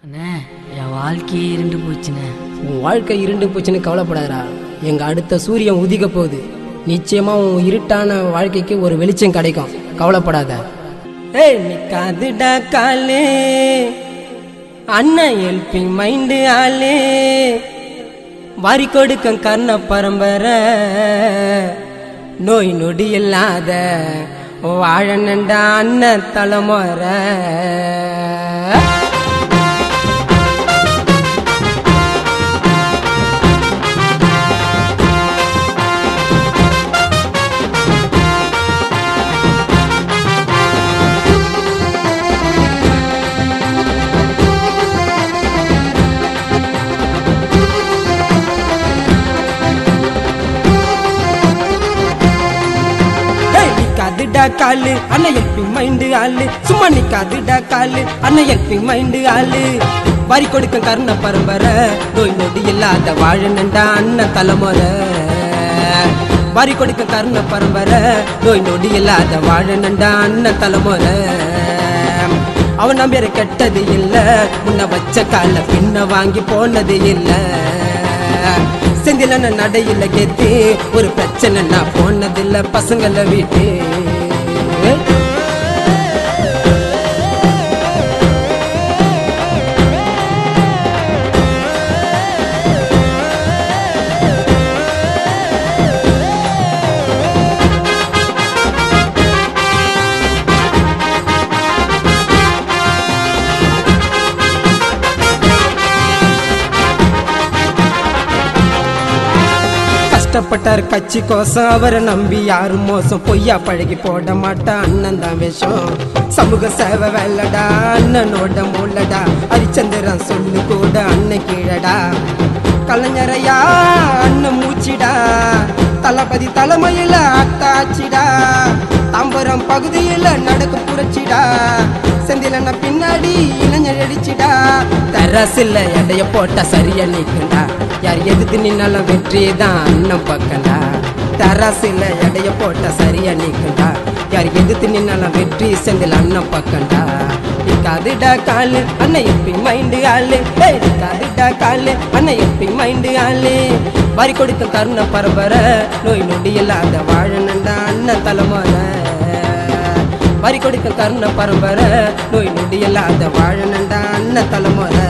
அண்ணே என் வாழ்க்கையே இருண்டு போச்சுண்ணே உன் வாழ்க்கை இருண்டு போச்சுன்னு கவலைப்படாதடா எங்க அடுத்த சூரியன் உதிக்க போகுது நிச்சயமா உன் இருட்டான வாழ்க்கைக்கு ஒரு வெளிச்சம் கிடைக்கும் கவலைப்படாத ஏய் நிக்காதுடா காலே அண்ணன் ஹெல்பிங் மைண்டு ஆளே வாரி கொடுக்கும் கர்ண பரம்பரை நோய் நொடி இல்லாத வாழனண்டா அண்ணன் தலைமுறை ஏய், நிக்காதுடா காலு அண்ணன் ஹெல்பிங் மைண்டு ஆளு சும்மா நிக்காதுடா காலு அண்ணன் ஹெல்பிங் மைண்டு ஆளு வரி கொடுக்கும் கர்ண பரம்பரை நோய் நொடி இல்லாத வாழனண்டா அண்ணன் தலைமுறை வரி கொடுக்கும் கர்ண பரம்பரை நோய் நொடி இல்லாத வாழனண்டா அண்ணன் தலைமுறை அவன் நம்பிற கெட்டது இல்ல முன்ன வச்ச கால பின்ன வாங்கி போனது இல்ல செந்தில நடையில கேத்து ஒரு பிரச்சனை நான் போனதில்ல பசங்கள வீட்டு கஷ்டப்பட்டார் கட்சி கோசம் அவரை நம்பி யாரும் மோசம் பொய்யா பழகி போட மாட்டா அண்ணன் தான் விஷம் சமூக சேவை வேலடா அண்ணனோட மூலடா ஹரிச்சந்திரன் சொல்லு கூட அண்ணன் கீழடா கலைஞரையா அண்ணன் மூச்சிடா தளபதி தலைமையில அத்தாச்சிடா தாம்பரம் பகுதியில நடக்கு புரட்சிடா செந்திலன பின்னாடி இளைஞர் அடிச்சிடா தரசில்ல எடைய போட்டா சரியா நிற்கண்டா யார் எதிர்த்து நின்னாலும் வெற்றி தான் அண்ணன் பக்கண்டா தராசில்ல எடைய போட்டா சரியா நிற்கண்டா யார் எதிர்த்து நின்னாலும் வெற்றி செந்தில் அண்ணன் பக்கண்டா நிக்காதுடா காலு அண்ணன் எப்பி மைண்டு ஆளு ஏய், நிக்காதுடா காலு அண்ணன் எப்பி மைண்டு ஆளு வரி கொடுக்கும் கருண பரம்பரை நோய் நொடி இல்லாத வாழனண்டா அண்ணன் தலைமுறை வரி கொடுக்கும் கருண பரம்பரை நோய் நொடி இல்லாத வாழனண்டா அண்ணன் தலைமுறை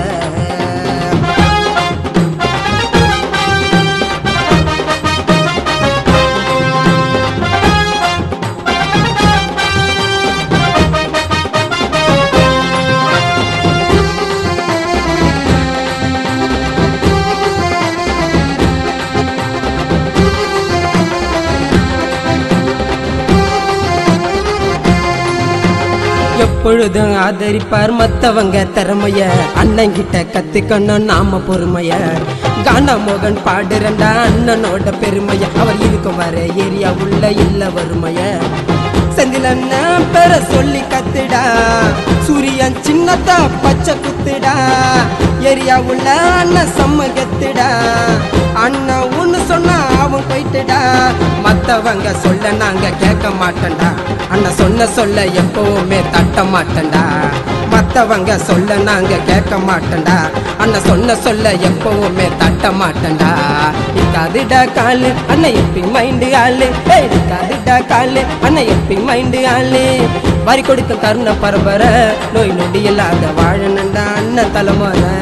எப்பொழுதும் ஆதரிப்பார் மத்தவங்க திறமைய அண்ணங்கிட்ட கத்துக்கணும் நாம பொறுமைய கானா மோகன் பாடுறண்டா அண்ணனோட பெருமைய அவர் இருக்கும் வர ஏரியா உள்ள இல்ல வறுமைய செந்தில் அண்ணன் பெற சொல்லி கத்துடா சூரியன் சின்னத்தா பச்சை குத்துடா ஏரியா உள்ள அண்ணன் செம்ம கத்துடா அண்ணன் ஒண்ணு சொன்னா அவன் போயிட்டுடா மத்தவங்க சொல்ல நாங்க கேட்க மாட்டேன்டா அண்ணன் சொன்ன சொல்ல எப்பவுமே தட்ட மாட்டேன்டா மத்தவங்க சொல்ல நாங்க கேட்க மாட்டேன்டா அண்ணன் சொன்ன சொல்ல எப்பவுமே தட்ட மாட்டேன்டா நிக்காதுடா காலு அண்ணன் எப்பி மைண்டு ஆளு ஏய் நிக்காதுடா காலு அண்ணன் எப்பி மைண்டு ஆளு வரி கொடுக்கும் கருண பரம்பரை நோய் நொடி இல்லாத வாழனண்டா அண்ணன் தலைமுறை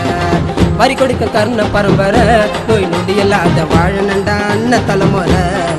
வரி கொடுக்க கருண பரம்பரை நோய் நொடி இல்லாத வாழனண்டா அண்ணன் தலைமுறை